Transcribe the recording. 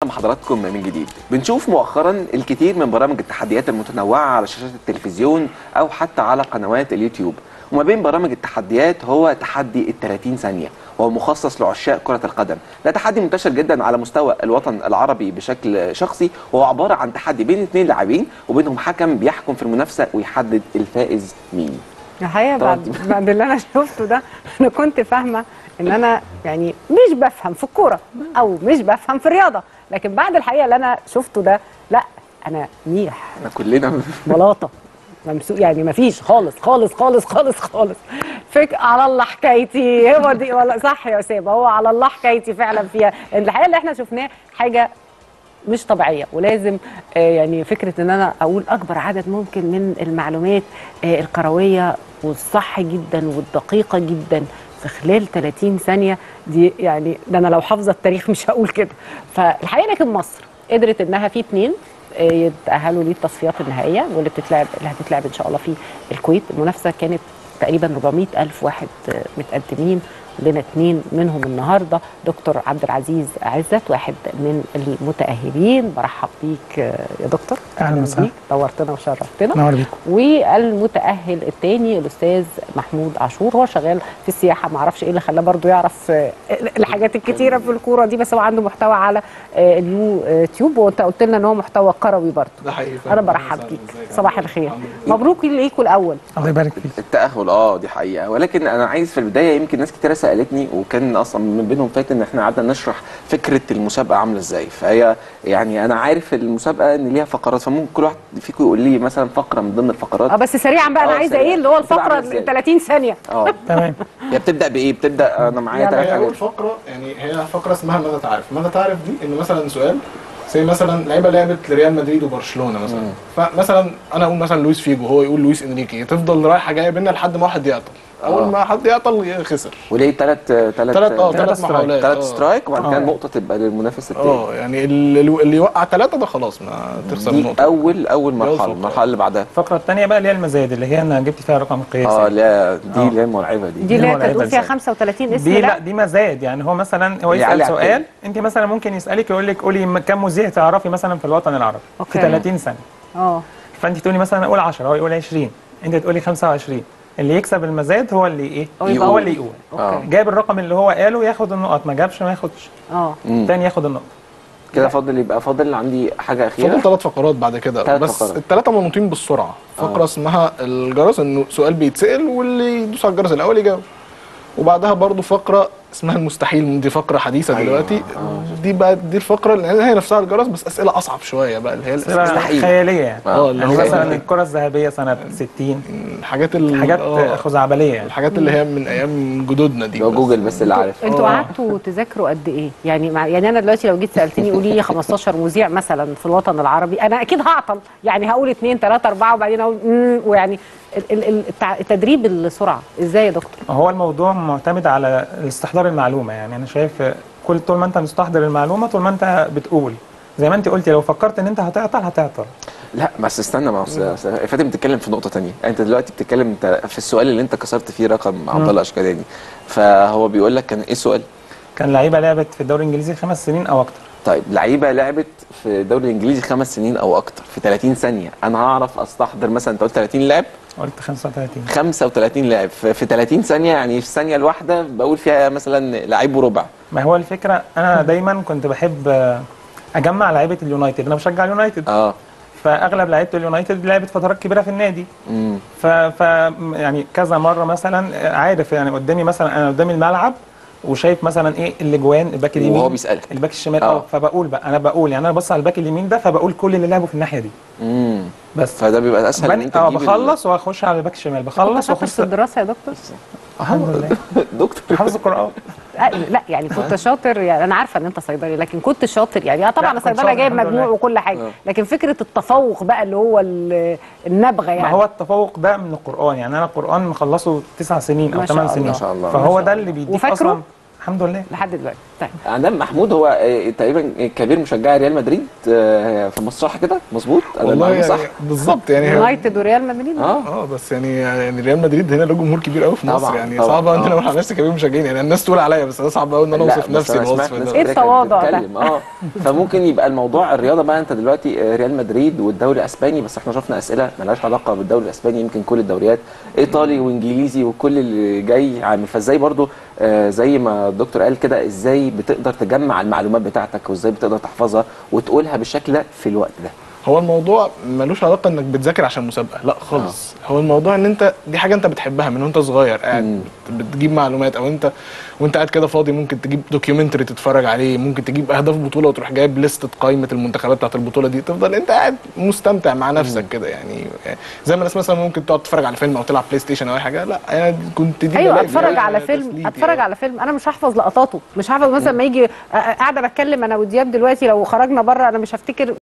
مع حضراتكم من جديد بنشوف مؤخرا الكثير من برامج التحديات المتنوعة على شاشات التلفزيون أو حتى على قنوات اليوتيوب وما بين برامج التحديات هو تحدي ال 30 ثانية وهو مخصص لعشاق كرة القدم ده تحدي منتشر جدا على مستوى الوطن العربي بشكل شخصي وهو عبارة عن تحدي بين اثنين لاعبين وبينهم حكم بيحكم في المنافسة ويحدد الفائز مين الحقيقه طبعاً. بعد بعد اللي انا شفته ده انا كنت فاهمه ان انا يعني مش بفهم في الكوره او مش بفهم في الرياضه لكن بعد الحقيقه اللي انا شفته ده لا انا ميح احنا كلنا بلاطه ممسوك يعني ما فيش خالص خالص خالص خالص خالص فك على الله حكايتي هو دي والله صح يا اسامه هو على الله حكايتي فعلا فيها الحقيقه اللي احنا شفناه حاجه مش طبيعيه ولازم آه، يعني فكره ان انا اقول اكبر عدد ممكن من المعلومات آه، الكرويه والصح جدا والدقيقه جدا في خلال 30 ثانيه دي يعني ده انا لو حافظه التاريخ مش هقول كده فالحقيقه لكن مصر قدرت انها في اتنين آه، يتاهلوا للتصفيات النهائيه واللي بتتلعب اللي هتتلعب ان شاء الله في الكويت المنافسه كانت تقريبا 400 الف واحد آه، متقدمين لنا اتنين منهم النهارده دكتور عبد العزيز عزت واحد من المتاهلين برحب بيك آه، يا دكتور أهلاً وسهلاً. بيك نورتنا وشرفتنا نور بيكم والمتاهل الثاني الاستاذ محمود عاشور هو شغال في السياحه ما اعرفش ايه اللي خلاه برضو يعرف آه، الحاجات الكتيره في الكوره دي بس هو عنده محتوى على آه، اليو آه، تيوب وانت قلت لنا ان هو محتوى كروي برضو ده حقيقي انا برحب بيك صباح الخير مبروك ليكوا الاول الله يبارك فيك التأهل اه دي حقيقة ولكن أنا عايز في البداية يمكن ناس كتيرة سألتني وكان أصلا من بينهم فات إن إحنا قعدنا نشرح فكرة المسابقة عاملة إزاي فهي يعني أنا عارف المسابقة إن ليها فقرات فممكن كل واحد فيكم يقول لي مثلا فقرة من ضمن الفقرات اه بس سريعا بقى انا آه، عايزه سريعاً. ايه اللي هو بتبقى الفقره عاملة إزاي؟ ال 30 ثانيه اه تمام هي بتبدأ بإيه؟ بتبدأ أنا معايا يلا. ثلاث هي حاجات اول فقره يعني هي فقره اسمها ماذا تعرف ماذا تعرف دي ان مثلا سؤال زي مثلا لعيبه لعبت لريال مدريد وبرشلونه مثلا فمثلا انا اقول مثلا لويس فيجو هو يقول لويس انريكي تفضل رايحه جايه بينا لحد ما واحد يعطل اول آه. ما حد يعطل خسر وليه ثلاث ثلاث ثلاث اه تلات ثلاث سترايك. محاولات ثلاث آه. سترايك وبعد كده آه. النقطة تبقى للمنافس التاني اه يعني اللي, اللي يوقع ثلاثه ده خلاص ما تخسر دي النقطه أول أول مرحلة فقرة. المرحلة اللي بعدها الفقره الثانيه بقى اللي هي المزايد اللي هي انا جبت فيها رقم قياسي اه لا دي آه. اللي هي المرعبة دي دي اللي هي هو كانت بتقول فيها لعيبة 35 اسم دي لا لا دي مزايد يعني هو مثلا هو اللي علي يسال عبد سؤال انت مثلا ممكن يسالك يقول لك قولي م- كم مذيع تعرفي مثلا في الوطن العربي أوكي. في 30 سنه اه فانت تقولي مثلا اقول 10 هو يقول 20 انت تقولي 25 اللي يكسب المزايد هو اللي ايه هو هو يقول. اللي يقول آه. اوكي جاب الرقم اللي هو قاله ياخد النقط ما جابش ما ياخدش اه مم. تاني ياخد النقط كده فاضل يبقى فاضل عندي حاجة أخيرة فاضل ثلاث فقرات بعد كده تلات بس فقرات. الثلاثه منوطين بالسرعه فقره آه. اسمها الجرس انه سؤال بيتسال واللي يدوس على الجرس الاول يجاوب وبعدها برضو فقره اسمها المستحيل دي فقره حديثه أيوة. دلوقتي آه. دي بقى دي الفقره اللي هي نفسها الجرس بس اسئله اصعب شويه بقى اللي هي الأسئلة مستحيل. خياليه يعني آه. اللي يعني هو مثلا الكره الذهبيه سنه 60 الحاجات ال- حاجات آه، خزعبليه يعني الحاجات اللي هي من ايام جدودنا دي لو بس. جوجل بس اللي عارف انتوا آه. قعدتوا تذاكروا قد ايه؟ يعني مع يعني انا دلوقتي لو جيت سالتني قولي لي 15 مذيع مثلا في الوطن العربي انا اكيد هعطل يعني هقول اثنين ثلاثه اربعه وبعدين اقول امم ويعني ال- ال- ال- التع- التدريب السرعه ازاي يا دكتور؟ هو الموضوع معتمد على استحضار المعلومه يعني انا شايف كل طول ما انت مستحضر المعلومه طول ما انت بتقول زي ما انت قلتي لو فكرت ان انت هتعطل هتعطل لا بس استنى ما هو س- فاتن بتتكلم في نقطه تانية انت دلوقتي بتتكلم انت في السؤال اللي انت كسرت فيه رقم عبد الله اشكالاني فهو بيقول لك كان ايه السؤال كان لعيبه لعبت في الدوري الانجليزي خمس سنين او اكتر طيب لعيبه لعبت في الدوري الانجليزي خمس سنين او اكتر في 30 ثانيه انا هعرف استحضر مثلا انت قلت 30 لاعب قلت 35 35 لاعب في في 30 ثانيه يعني في الثانيه الواحده بقول فيها مثلا لعيب وربع ما هو الفكره انا دايما كنت بحب آه، اجمع لعيبه اليونايتد انا بشجع اليونايتد اه فاغلب لعيبه اليونايتد لعبت فترات كبيره في النادي امم ف, ف يعني كذا مره مثلا عارف يعني قدامي مثلا انا قدامي الملعب وشايف مثلا ايه الاجوان الباك اليمين وهو بيسالك الباك الشمال آه. اه فبقول بقى انا بقول يعني انا ببص على الباك اليمين ده فبقول كل اللي لعبوا في الناحيه دي امم بس فده بيبقى اسهل ان بن- انت اه تجيب ال- بخلص واخش على الباك الشمال انت بخلص شاطر واخش في الدراسه يا دكتور؟ الحمد لله دكتور حافظ القران آه، لا يعني كنت شاطر يعني انا عارفه ان انت صيدلي لكن كنت شاطر يعني اه طبعا لا، انا كنت صيدله شاطر جايب الحمد مجموع لله. وكل حاجه آه. لكن فكره التفوق بقى اللي هو ال- النبغه يعني ما هو التفوق ده من القران يعني انا القران مخلصه تسع سنين ما او شاء ثمان الله. سنين ما شاء الله. فهو ما شاء ده الله. اللي بيديك وفاكره؟ اصلا الحمد لله لحد دلوقتي طيب عندنا محمود هو آه، تقريبا كبير مشجع ريال مدريد آه، في مصر صح كده مظبوط أنا والله المعلومة يعني بالظبط يعني هو- يونايتد وريال مدريد اه اه بس يعني يعني ريال مدريد هنا له جمهور كبير قوي في مصر طبعاً، يعني طبعاً، صعب قوي ان انا آه. اقول على نفسي كبير مشجعين يعني الناس تقول عليا بس انا صعب قوي ان انا لا، اوصف بس نفسي أنا سمعت الوصف ناس ده إيه كتير كانت التواضع ده؟ بتتكلم، اه فممكن يبقى الموضوع الرياضه بقى انت دلوقتي آه، ريال مدريد والدوري الاسباني بس احنا شفنا اسئله مالهاش علاقه بالدوري الاسباني يمكن كل الدوريات ايطالي وانجليزي وكل اللي جاي عامل فازاي برضو آه، زي ما الدكتور قال كده ازاي بتقدر تجمع المعلومات بتاعتك وازاي بتقدر تحفظها وتقولها بالشكل ده في الوقت ده هو الموضوع ملوش علاقه انك بتذاكر عشان مسابقه لا خالص هو الموضوع ان انت دي حاجه انت بتحبها من وانت صغير قاعد مم. بت- بتجيب معلومات او انت وانت قاعد كده فاضي ممكن تجيب دوكيومنتري تتفرج عليه ممكن تجيب اهداف بطوله وتروح جايب لستة قائمه المنتخبات بتاعت البطوله دي تفضل انت قاعد مستمتع مع نفسك كده يعني زي ما الناس مثلا ممكن تقعد تتفرج على فيلم او تلعب بلاي ستيشن او اي حاجه لا انا كنت دي ايوه بلاقي اتفرج فيها على فيلم تسليتي اتفرج يعني. على فيلم انا مش هحفظ لقطاته مش هحفظ مثلا ما يجي أ- أ- قاعده بتكلم انا ودياب دلوقتي لو خرجنا بره انا مش هفتكر